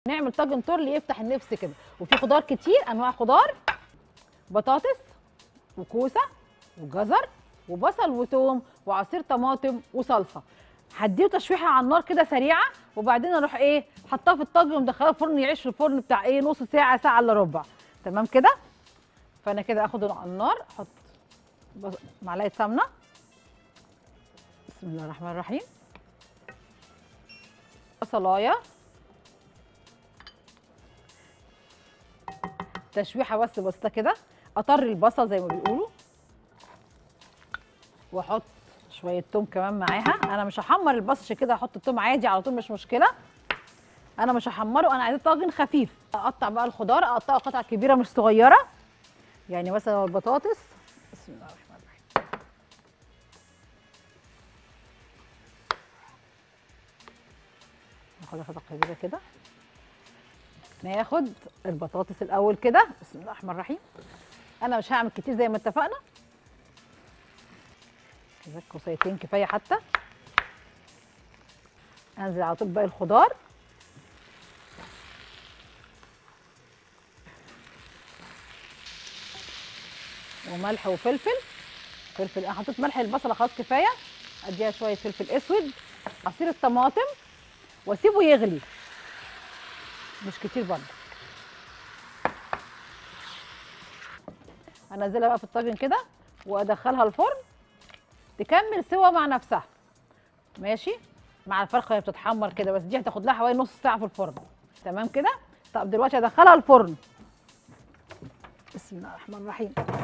نعمل طاجن تورلي يفتح النفس كده وفي خضار كتير انواع خضار بطاطس وكوسه وجزر وبصل وتوم وعصير طماطم وصلصه هديه تشويحه على النار كده سريعه وبعدين اروح ايه حطاه في الطاجن ومدخلاه الفرن يعيش في الفرن بتاع ايه نص ساعه ساعه الا ربع تمام كده فانا كده اخده على النار احط بص- معلقه سمنه بسم الله الرحمن الرحيم بصلايه تشويحه بس بسيطه كده اطر البصل زي ما بيقولوا واحط شويه توم كمان معاها انا مش هحمر البصل كده احط التوم عادي على طول مش مشكله انا مش هحمره انا عايزاه طاجن خفيف اقطع بقى الخضار اقطعه قطع كبيره مش صغيره يعني مثلا البطاطس بسم الله الرحمن الرحيم ناخدها قطع كبيره كده ناخد البطاطس الاول كده بسم الله الرحمن الرحيم انا مش هعمل كتير زي ما اتفقنا كده كوسيتين كفايه حتى انزل على طول باقي الخضار وملح وفلفل فلفل انا حطيت ملح البصله خلاص كفايه اديها شويه فلفل اسود عصير الطماطم واسيبه يغلي مش كتير برضه انزلها بقى في الطاجن كده وادخلها الفرن تكمل سوا مع نفسها ماشي مع الفرخه وهي بتتحمر كده بس دي هتاخد لها حوالي نص ساعه في الفرن تمام كده طب دلوقتي ادخلها الفرن بسم الله الرحمن الرحيم